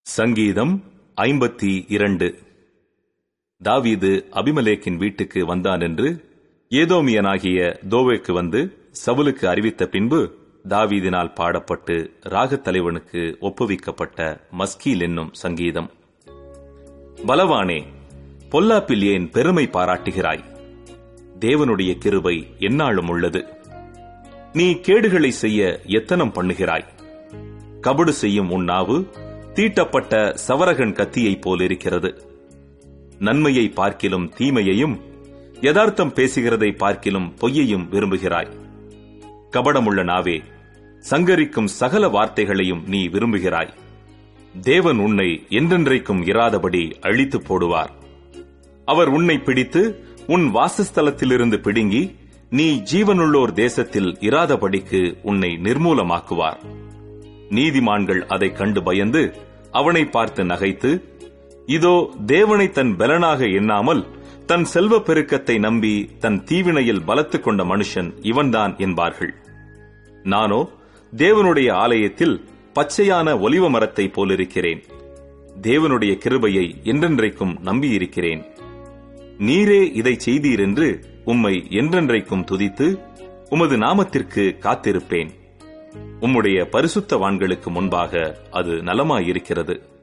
சங்கீதம் ஐம்பத்தி இரண்டு தாவீது அபிமலேக்கின் வீட்டுக்கு வந்தான் என்று ஏதோமியனாகிய தோவேக்கு வந்து சவுலுக்கு அறிவித்த பின்பு தாவீதினால் பாடப்பட்டு ராகத் தலைவனுக்கு ஒப்புவிக்கப்பட்ட மஸ்கீல் என்னும் சங்கீதம் பலவானே பொல்லாப்பில் ஏன் பெருமை பாராட்டுகிறாய் தேவனுடைய கிருபை எந்நாளும் உள்ளது நீ கேடுகளை செய்ய எத்தனம் பண்ணுகிறாய் கபடு செய்யும் உன் நாவு தீட்டப்பட்ட சவரகன் கத்தியைப் போலிருக்கிறது நன்மையை பார்க்கிலும் தீமையையும் யதார்த்தம் பேசுகிறதை பார்க்கிலும் பொய்யையும் விரும்புகிறாய் கபடமுள்ள நாவே சங்கரிக்கும் சகல வார்த்தைகளையும் நீ விரும்புகிறாய் தேவன் உன்னை என்றென்றைக்கும் இராதபடி அழித்து போடுவார் அவர் உன்னை பிடித்து உன் வாசஸ்தலத்திலிருந்து பிடுங்கி நீ ஜீவனுள்ளோர் தேசத்தில் இராதபடிக்கு உன்னை நிர்மூலமாக்குவார் நீதிமான்கள் அதைக் கண்டு பயந்து அவனை பார்த்து நகைத்து இதோ தேவனை தன் பலனாக எண்ணாமல் தன் செல்வ பெருக்கத்தை நம்பி தன் தீவினையில் பலத்துக் கொண்ட மனுஷன் இவன்தான் என்பார்கள் நானோ தேவனுடைய ஆலயத்தில் பச்சையான ஒலிவ மரத்தை போலிருக்கிறேன் தேவனுடைய கிருபையை என்றென்றைக்கும் நம்பியிருக்கிறேன் நீரே இதை செய்தீர் என்று உம்மை என்றென்றைக்கும் துதித்து உமது நாமத்திற்கு காத்திருப்பேன் உம்முடைய பரிசுத்தவான்களுக்கு முன்பாக அது நலமாயிருக்கிறது